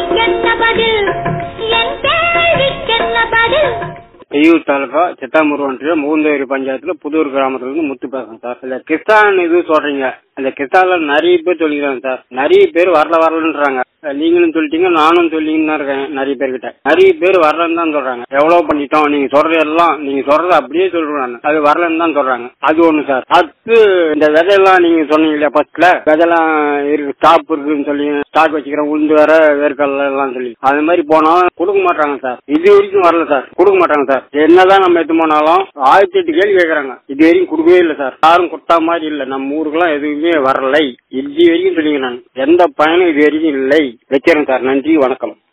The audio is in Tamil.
கேள்விக்கென்ன பதில் என் கேள்விக்கென்ன பதில் செய்யூர் தாலுகா சித்தாமூர் ஒன்றியம் மூந்தேரி பஞ்சாயத்துல புதூர் கிராமத்துல இருந்து முத்து பேசுறேன் சார் இந்த கிஸ்தான் இது சொல்றீங்க இந்த கிஸ்தான்ல நிறைய பேர் சொல்லிக்கிறாங்க சார் நிறைய பேர் வரல வரலன்றாங்க நீங்களும் சொல்லிட்டீங்க நானும் சொல்லிங்கன்னு தான் இருக்கேன் நிறைய பேர்கிட்ட நிறைய பேர் வரலன்னு தான் சொல்றாங்க எவ்வளவு பண்ணிட்டோம் நீங்க சொல்றது எல்லாம் நீங்க சொல்றது அப்படியே சொல்றேன் அது வரலன்னு தான் சொல்றாங்க அது ஒண்ணு சார் அடுத்து இந்த விதையெல்லாம் நீங்க சொன்னீங்க இல்லையா ஃபர்ஸ்ட்ல விதையெல்லாம் இருக்கு ஸ்டாப் இருக்குன்னு சொல்லி ஸ்டாக் வச்சுக்கிறேன் உளுந்து வேற வேர்க்கடலை எல்லாம் சொல்லி அது மாதிரி போனாலும் கொடுக்க மாட்டாங்க சார் இது வரைக்கும் வரல சார் கொடுக்க மாட்டாங்க சார் என்னதான் நம்ம எடுத்து போனாலும் ஆயிரத்தி எட்டு கேள்வி கேட்கறாங்க இது வரைக்கும் கொடுக்கவே இல்லை சார் யாரும் கொடுத்தா மாதிரி இல்லை நம்ம ஊருக்குலாம் எதுவுமே வரலை இது வரைக்கும் சொல்லிங்க நான் எந்த பயனும் இது வரைக்கும் இல்லை வைக்கிறேன் சார் நன்றி வணக்கம்